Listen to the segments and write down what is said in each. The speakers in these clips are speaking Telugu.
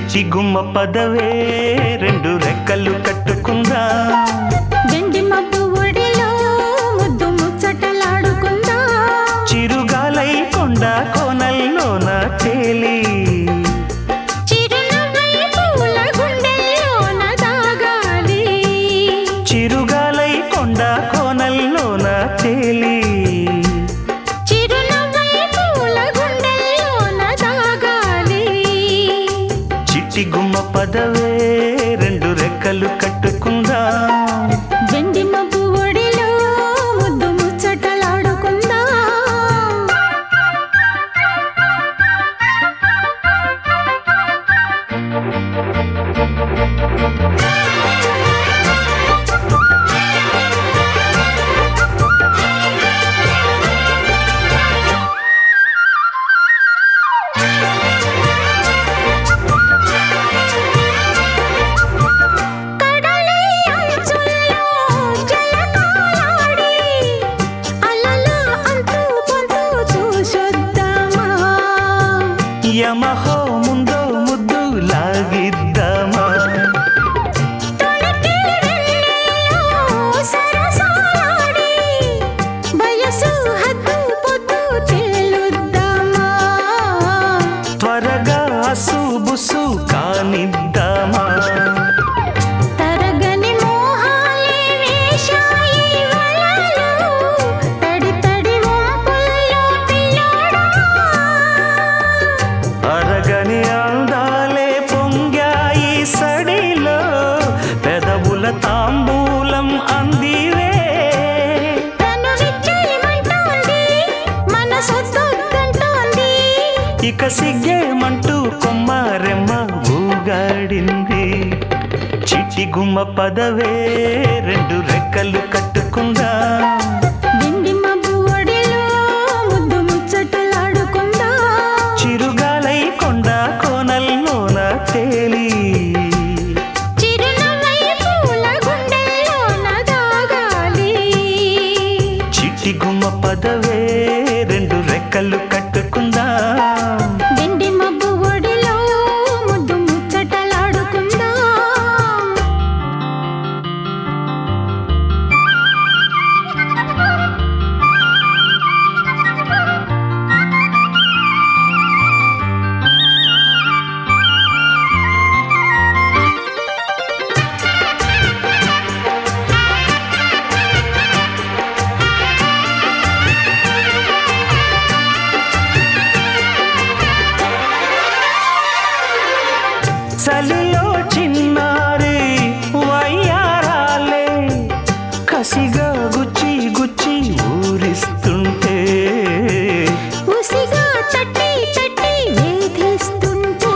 చిట్టి గుమ్మ పదవే రెండు రెక్కలు కట్టుకుందా వెండి మబ్బు ఒడిలో ముద్దు ముచ్చటలాడుకుందా చిరుగాలై కొండ కోనల్లోన తేలి చిరునవ్వై పూల గుండెల్లోన దాగాలి చిరుగాలై కొండ కోనల్లోన తేలి చిరునవ్వై పూల గుండెల్లోన దాగాలి చిట్టి గుమ్మ పదవే రెండు రెక్కలు కట్టుకుందా వెండి మబ్బు ఒడిలో ముద్దు ముచ్చటలాడుకుందా కడలి అంచుల్లో జలకాలాడి అలల అంతు పొంతు చూసొద్దామా యమహో ముందో ముద్దు లాగిద్దామా తొణికి వెన్నెల్లో సరసాలాడి వయసు హద్దు పొద్దు తేలుద్దామా త్వరగా అసుబుసు కానిద్దామా తరగని మోహాలే వేశాయి వలలో తడి తడి వంపుల్లో పిల్లోడా అరగని అందాలే పొంగాయి సడిలో పెదవుల తాంబూలం అందివే తను విచ్చేయమంటోంది మనసొద్దొద్దంటోంది ఇక సిగ్గేమంటూ కొమ్మారెమ్మ ఊగాడింది చిట్టి గుమ్మ పదవే రెండు రెక్కలు కట్టుకుందా వెండి మబ్బు ఒడిలో ముద్దు ముచ్చటలాడుకుందా చిరుగాలై కొండ కోనల్లోన తేలి చిరునవ్వై పూల గుండెల్లోన దాగాలి చిట్టి గుమ్మ పదవే రెండు రెక్కలు కట్టుకుందా వెండి మబ్బు ఒడిలో ముద్దు ముచ్చటలాడుకుందా చలిలో చిన్నారి వయ్యారాలే కసిగా గుచ్చి గుచ్చి ఊరిస్తుంటే ఉసిగా తట్టి తట్టి వేధిస్తుంటే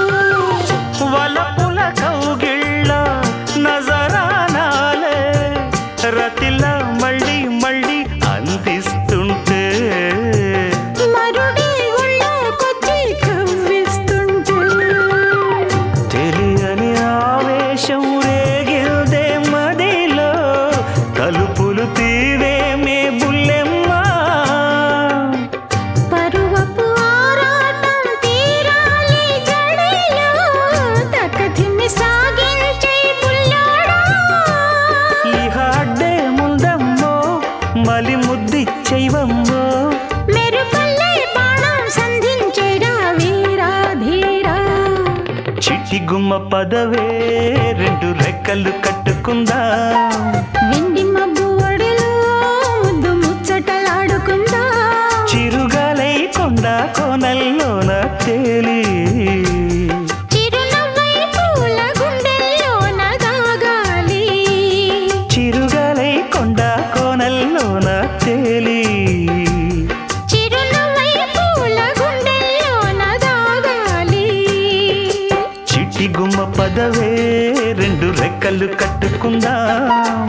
వలపుల కౌగిళ్ళ నజరానాలే రతిలా మళ్ళీ మళ్ళీ అందిస్తుంటే మరుడి ఒళ్ళోకొచ్చి కవ్విస్తుంటే తెలియని ఆవేశం రేగిల్దే మదిలో తలుపులు తీవేమే బుల్లెమ్మా పరువపు ఆరాటం తీరాలి జడిలో తక్కతిమ్మి సాగించే పుల్లాడా ఇహ అడ్డే ముందమ్మో మలి ముద్దిచ్చైవమ్మో మెరుపల్లే బాణం సంధించేరా వీరా ధీరా చిట్టి గుమ్మ పదవే రెండు రెక్కలు కట్టుకుందా వెండి మబ్బు ఒడిలో ముద్దు ముచ్చటలాడుకుందా చిరుగాలై కొండ కోనల్లోన తేలి చిరునవ్వై పూల గుండెల్లోన దాగాలి చిరుగాలై కొండ కోనల్లోన తేలి చిరునవ్వై పూల గుండెల్లోన దాగాలి చిట్టి గుమ్మ పదవే రెండు రెక్కలు కట్టుకుందా